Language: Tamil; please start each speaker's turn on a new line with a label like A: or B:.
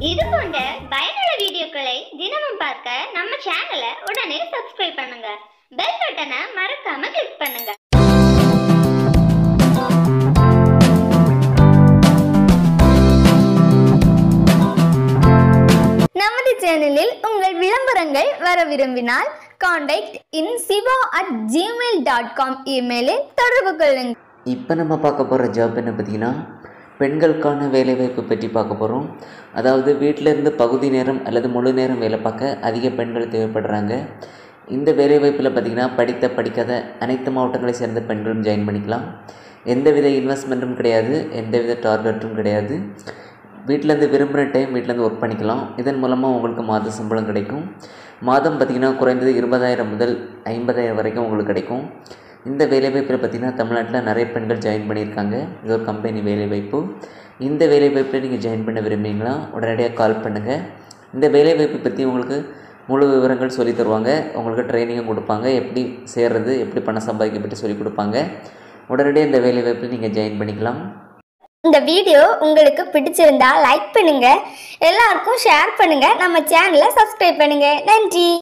A: இது போன்ற பயனுள்ள வீடியோக்களை தினமும் பார்க்க நம்ம சேனலை உடனே சப்ஸ்கிரைப் பண்ணுங்க பெல் பட்டனை மறக்காம கிளிக் பண்ணுங்க
B: நமது சேனலில் உங்கள் விளம்பரங்கள் வர விரும்பினால் contact in Siva at Gmail dot com இமெயிலில் தொடர்பு கொள்ளுங்கள்
C: இப்போ நம்ம பார்க்க போகிற ஜாப் என்ன பார்த்தீங்கன்னா பெண்களுக்கான வேலைவாய்ப்பு பற்றி பார்க்க போகிறோம் அதாவது வீட்டிலேருந்து பகுதி நேரம் அல்லது முழு நேரம் வேலை பார்க்க அதிக பெண்கள் தேவைப்படுறாங்க இந்த வேலைவாய்ப்பில் பார்த்திங்கன்னா படித்த படிக்காத அனைத்து மாவட்டங்களை சேர்ந்த பெண்களும் ஜாயின் பண்ணிக்கலாம் எந்தவித இன்வெஸ்ட்மெண்ட்டும் கிடையாது எந்தவித டார்கெட்டும் கிடையாது வீட்டிலேருந்து விரும்புகிற டைம் வீட்டிலேருந்து ஒர்க் பண்ணிக்கலாம் இதன் மூலமாக உங்களுக்கு மாத சம்பளம் கிடைக்கும் மாதம் பார்த்திங்கன்னா குறைந்தது இருபதாயிரம் முதல் ஐம்பதாயிரம் வரைக்கும் உங்களுக்கு கிடைக்கும் இந்த வேலைவாய்ப்பில் பார்த்திங்கன்னா தமிழ்நாட்டில் நிறைய பெண்கள் ஜாயின் பண்ணியிருக்காங்க இது ஒரு கம்பெனி வேலைவாய்ப்பு இந்த வேலைவாய்ப்பில் நீங்கள் ஜாயின் பண்ண விரும்புறீங்களா உடனடியாக கால் பண்ணுங்கள் இந்த வேலைவாய்ப்பு பற்றி உங்களுக்கு முழு விவரங்கள் சொல்லி தருவாங்க உங்களுக்கு ட்ரைனிங்கும் கொடுப்பாங்க எப்படி சேர்றது எப்படி பணம் சம்பாதிக்க பற்றி சொல்லி கொடுப்பாங்க உடனடியாக இந்த வேலைவாய்ப்பில் நீங்கள் ஜாயின் பண்ணிக்கலாம்
B: இந்த வீடியோ உங்களுக்கு பிடிச்சிருந்தா லைக் பண்ணுங்க எல்லாருக்கும் ஷேர் பண்ணுங்க நம்ம சேனலை சப்ஸ்கிரைப் பண்ணுங்க நன்றி